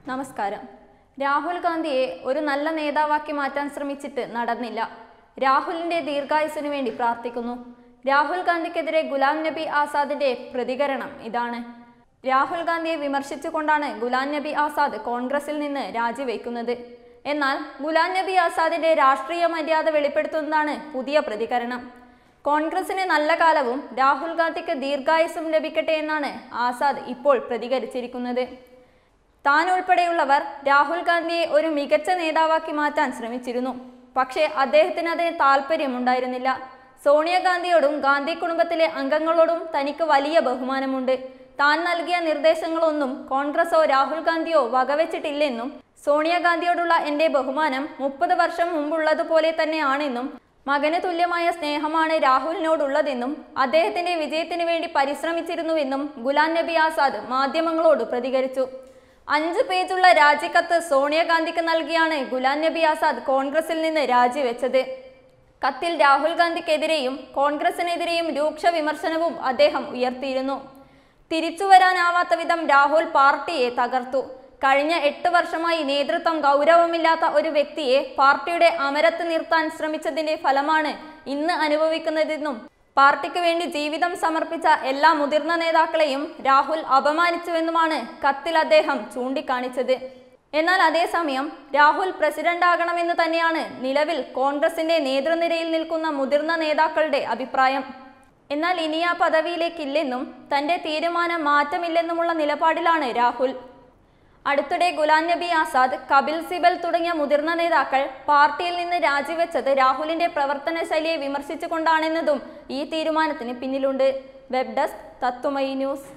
നമസ്കാരം രാഹുൽ ഗാന്ധിയെ ഒരു നല്ല നേതാവാക്കി മാറ്റാൻ ശ്രമിച്ചിട്ട് നടന്നില്ല രാഹുലിന്റെ ദീർഘായുസിനു വേണ്ടി പ്രാർത്ഥിക്കുന്നു രാഹുൽ ഗാന്ധിക്കെതിരെ ഗുലാം നബി ആസാദിന്റെ പ്രതികരണം ഇതാണ് രാഹുൽ ഗാന്ധിയെ വിമർശിച്ചുകൊണ്ടാണ് ഗുലാം നബി ആസാദ് കോൺഗ്രസിൽ നിന്ന് രാജിവെക്കുന്നത് എന്നാൽ ഗുലാം നബി ആസാദിന്റെ രാഷ്ട്രീയ മര്യാദ വെളിപ്പെടുത്തുന്നതാണ് പുതിയ പ്രതികരണം കോൺഗ്രസിന് നല്ല കാലവും രാഹുൽ ഗാന്ധിക്ക് ദീർഘായുസും ലഭിക്കട്ടെ എന്നാണ് ആസാദ് ഇപ്പോൾ പ്രതികരിച്ചിരിക്കുന്നത് താൻ ഉൾപ്പെടെയുള്ളവർ രാഹുൽ ഗാന്ധിയെ ഒരു മികച്ച നേതാവാക്കി മാറ്റാൻ ശ്രമിച്ചിരുന്നു പക്ഷേ അദ്ദേഹത്തിന് അതിന് താല്പര്യമുണ്ടായിരുന്നില്ല സോണിയാഗാന്ധിയോടും ഗാന്ധി കുടുംബത്തിലെ അംഗങ്ങളോടും തനിക്ക് വലിയ ബഹുമാനമുണ്ട് താൻ നൽകിയ നിർദ്ദേശങ്ങളൊന്നും കോൺഗ്രസോ രാഹുൽ ഗാന്ധിയോ വകവെച്ചിട്ടില്ലെന്നും സോണിയാഗാന്ധിയോടുള്ള എന്റെ ബഹുമാനം മുപ്പത് വർഷം മുമ്പുള്ളതുപോലെ തന്നെയാണെന്നും മകന് തുല്യമായ സ്നേഹമാണ് രാഹുലിനോടുള്ളതെന്നും അദ്ദേഹത്തിന്റെ വിജയത്തിനു വേണ്ടി പരിശ്രമിച്ചിരുന്നുവെന്നും ഗുലാം നബി ആസാദ് മാധ്യമങ്ങളോട് പ്രതികരിച്ചു അഞ്ച് പേജുള്ള രാജിക്കത്ത് സോണിയാഗാന്ധിക്ക് നൽകിയാണ് ഗുലാം നബി ആസാദ് കോൺഗ്രസിൽ നിന്ന് രാജിവെച്ചത് കത്തിൽ രാഹുൽ ഗാന്ധിക്കെതിരെയും കോൺഗ്രസിനെതിരെയും രൂക്ഷ വിമർശനവും അദ്ദേഹം ഉയർത്തിയിരുന്നു തിരിച്ചുവരാനാവാത്ത വിധം രാഹുൽ പാർട്ടിയെ തകർത്തു കഴിഞ്ഞ എട്ട് വർഷമായി നേതൃത്വം ഗൗരവമില്ലാത്ത ഒരു വ്യക്തിയെ പാർട്ടിയുടെ അമരത്ത് നിർത്താൻ ശ്രമിച്ചതിന്റെ ഫലമാണ് ഇന്ന് അനുഭവിക്കുന്നതെന്നും പാർട്ടിക്ക് വേണ്ടി ജീവിതം സമർപ്പിച്ച എല്ലാ മുതിർന്ന നേതാക്കളെയും രാഹുൽ അപമാനിച്ചുവെന്നുമാണ് കത്തിൽ അദ്ദേഹം ചൂണ്ടിക്കാണിച്ചത് എന്നാൽ അതേസമയം രാഹുൽ പ്രസിഡന്റ് ആകണമെന്ന് തന്നെയാണ് നിലവിൽ കോൺഗ്രസിന്റെ നേതൃനിരയിൽ നിൽക്കുന്ന മുതിർന്ന നേതാക്കളുടെ അഭിപ്രായം എന്നാൽ ഇനി ആ പദവിയിലേക്കില്ലെന്നും തന്റെ തീരുമാനം മാറ്റമില്ലെന്നുമുള്ള നിലപാടിലാണ് രാഹുൽ അടുത്തിടെ ഗുലാം നബി ആസാദ് കപിൽ സിബൽ തുടങ്ങിയ മുതിർന്ന നേതാക്കൾ പാർട്ടിയിൽ നിന്ന് രാജിവെച്ചത് രാഹുലിന്റെ പ്രവർത്തന ശൈലിയെ വിമർശിച്ചുകൊണ്ടാണെന്നതും ഈ തീരുമാനത്തിന് പിന്നിലുണ്ട് വെബ് ഡെസ്ക് തത്തുമൈ ന്യൂസ്